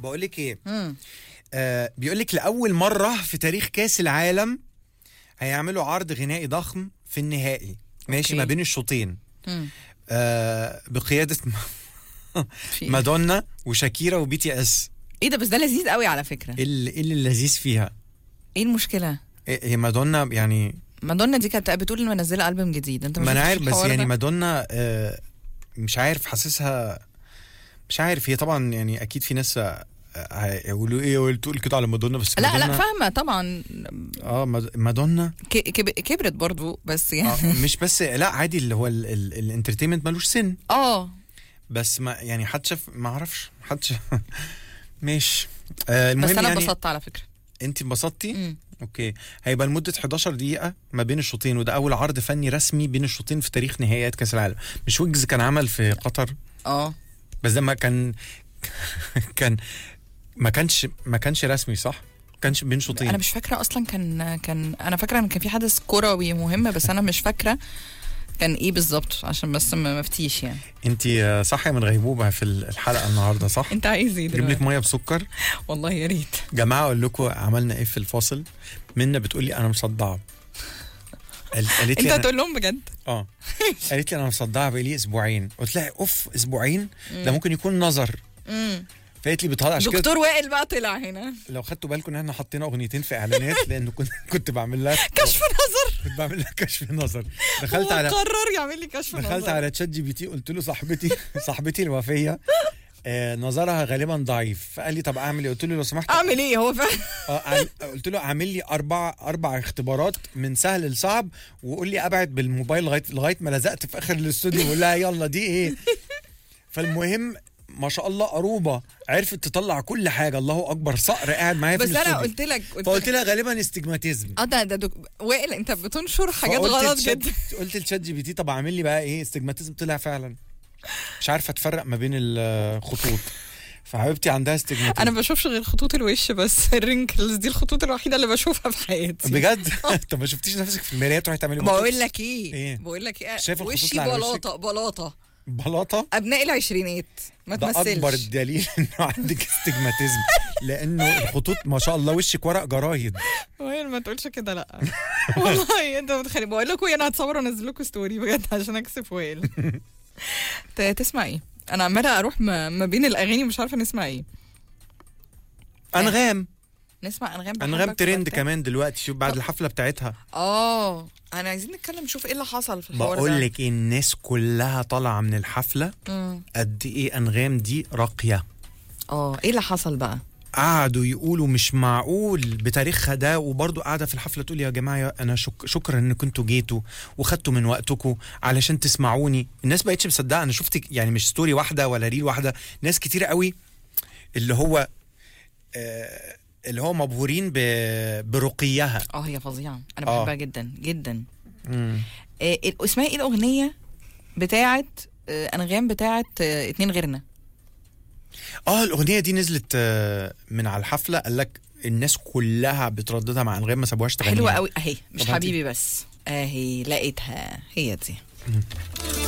بقول لك ايه مم. آه بيقول لك لاول مره في تاريخ كاس العالم هيعملوا عرض غنائي ضخم في النهائي ماشي أوكي. ما بين الشوطين مم. آه بقياده في إيه؟ مادونا وشاكيرا وبي تي اس ايه ده بس ده لذيذ قوي على فكره ايه اللي إيه اللي اللذيذ فيها ايه المشكله إيه- هي مادونا يعني مادونا دي كانت بتقول ان منزله البوم جديد انت ما انا شفتش عارف بس الحوار يعني ده؟ مادونا آه مش عارف حاسسها مش عارف هي طبعا يعني اكيد في ناس آه، هيقولوا ايه قلت تقول كده على مادونا بس لا لا مادونا- فاهمه طبعا اه ماد- مادونا ك- كب- كبرت برضو بس يعني آه مش بس لا عادي اللي هو ال- ال- الانترتينمنت ملوش سن اه بس ما يعني حد شاف ما اعرفش حد شاف ماشي آه المهم بس انا يعني اتبسطت على فكره انت انبسطتي مم. اوكي هيبقى لمده 11 دقيقه ما بين الشوطين وده اول عرض فني رسمي بين الشوطين في تاريخ نهائيات كاس العالم مش ويجز كان عمل في قطر اه بس ده ما كان كان ما كانش ما كانش رسمي صح ما كانش بين شوطين انا مش فاكره اصلا كان كان انا فاكره ان كان في حدث كروي مهم بس انا مش فاكره كان ايه بالظبط عشان بس ما مفتيش يعني انت آه، صاحيه من غيبوبه في الحلقه النهارده صح انت عايز ايه جيب لك دلوقتي ميه بسكر والله يا ريت جماعه اقول لكم عملنا ايه في الفاصل منا بتقول لي انا مصدعه قال- قالت انت لي أنا... هتقول لهم بجد اه قالت لي انا مصدعه بقالي اسبوعين قلت لها اوف اسبوعين ده ممكن يكون نظر مم. فقالت لي بتهزر عشان كده دكتور وائل بقى طلع هنا لو خدتوا بالكم ان احنا حطينا اغنيتين في اعلانات لان كنت كنت بعمل لها كشف نظر كنت بعمل لها كشف نظر هو دخلت على قرر يعمل لي كشف نظر دخلت على تشات جي بي تي قلت له صاحبتي صاحبتي الوفيه آه نظرها غالبا ضعيف فقال لي طب اعمل ايه قلت له لو سمحت اعمل ايه هو فعلا آه عن- قلت له اعمل لي اربع اربع اختبارات من سهل لصعب وقول لي ابعد بالموبايل لغايه لغايه ما لزقت في اخر الاستوديو بقول لها يلا دي ايه فالمهم ما شاء الله قروبه عرفت تطلع كل حاجه الله اكبر صقر قاعد معايا في بس انا الاستوديو قلت لك قلت فقلت لك لها غالبا استجماتيزم اه ده ده دك... وائل انت بتنشر حاجات فقلت غلط لتشات- جدا قلت لتشات جي بي تي طب اعمل لي بقى ايه استجماتيزم طلع فعلا مش عارفه اتفرق ما بين الخطوط فحبيبتي عندها استجماتيزم انا ما بشوفش غير خطوط الوش بس الرينكلز دي الخطوط الوحيده اللي بشوفها في حياتي بجد طب ما شفتيش نفسك في المرايه تروحي تعملي بقول لك ايه, إيه؟ بقول لك ايه شايف الخطوط وشي اللي على وشك؟ بلاطه بلاطه بلاطه ابناء العشرينات ما ده اكبر تمثلش دليل انه عندك استجماتيزم لانه الخطوط ما شاء الله وشك ورق جرايد وائل ما تقولش كده لا والله انت متخيل بقول لكم ايه انا هتصور وانزل لكم ستوري بجد عشان اكسف وائل ت- تسمع ايه انا عماله اروح ما ما بين الاغاني مش عارفه نسمع ايه انغام نسمع انغام انغام بحبك ترند وبتاع. كمان دلوقتي شوف بعد طب- الحفله بتاعتها اه انا عايزين نتكلم نشوف ايه اللي حصل في الحوار بقول ده لك إيه، الناس كلها طالعه من الحفله مم. قد ايه انغام دي راقيه اه ايه اللي حصل بقى قعدوا يقولوا مش معقول بتاريخها ده وبرضه قاعده في الحفله تقول يا جماعه يا- انا شك شكرا ان كنتوا جيتوا وخدتوا من وقتكم علشان تسمعوني الناس بقتش مصدقه انا شفت يعني مش ستوري واحده ولا ريل واحده ناس كتير قوي اللي هو آه اللي هو مبهورين ب- برقيها اه هي فظيعه انا آه. بحبها جدا جدا مم. آه ال- اسمها ايه الاغنيه بتاعت آه انغام بتاعت آه اتنين غيرنا اه الاغنيه دي نزلت آه من على الحفله قال لك الناس كلها بترددها مع انغام ما سابوهاش تغنيها حلوه قوي اهي مش طب هاتي. حبيبي بس اهي لقيتها هي دي